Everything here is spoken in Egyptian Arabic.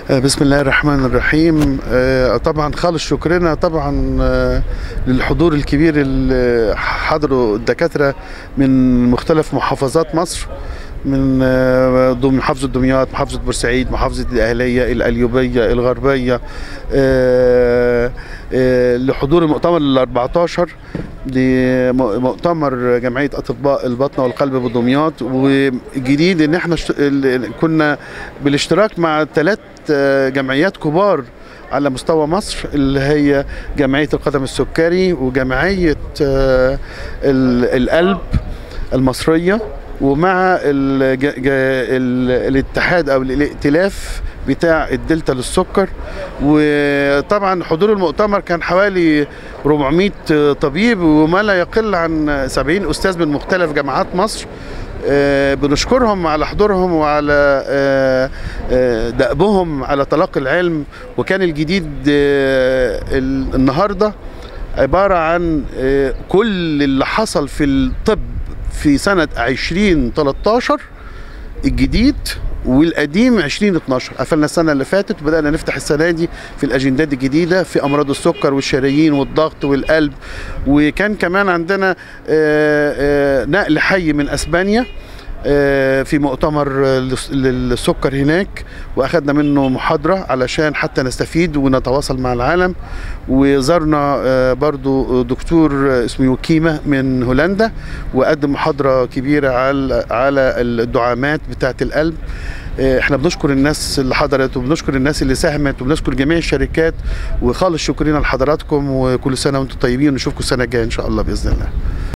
بسم الله الرحمن الرحيم آه، طبعا خالص شكرنا طبعا آه، للحضور الكبير اللي حضروا الدكاترة من مختلف محافظات مصر من آه، ضمن محافظة دمياط محافظة بورسعيد محافظة الأهلية الأليوبية الغربية آه، آه، لحضور المؤتمر ال 14 لمؤتمر جمعية أطباء البطنة والقلب بدمياط والجديد إن احنا اشت- ال- كنا بالاشتراك مع ثلاث جمعيات كبار على مستوى مصر اللي هي جمعية القدم السكري وجمعية آه، ال- القلب المصرية ومع الج- ج- ال- الاتحاد او الائتلاف بتاع الدلتا للسكر وطبعا حضور المؤتمر كان حوالي 400 طبيب وما لا يقل عن 70 استاذ من مختلف جامعات مصر آه، بنشكرهم على حضورهم وعلى آه، آه، دأبهم على تلقي العلم وكان الجديد آه، ال- النهارده عبارة عن آه، كل اللي حصل في الطب في سنة 2013 الجديد والقديم 2012 قفلنا السنة اللي فاتت وبدأنا نفتح السنة دي في الأجندات الجديدة في أمراض السكر والشرايين والضغط والقلب وكان كمان عندنا آه، آه، نقل حي من أسبانيا آه، في مؤتمر للس- للسكر هناك واخدنا منه محاضره علشان حتى نستفيد ونتواصل مع العالم وزارنا آه، برضو دكتور اسمه يوكيما من هولندا وقدم محاضره كبيره على على الدعامات بتاعه القلب آه، احنا بنشكر الناس اللي حضرت وبنشكر الناس اللي ساهمت وبنشكر جميع الشركات وخالص شكرنا لحضراتكم وكل سنه وانتم طيبين ونشوفكم السنه الجايه ان شاء الله باذن الله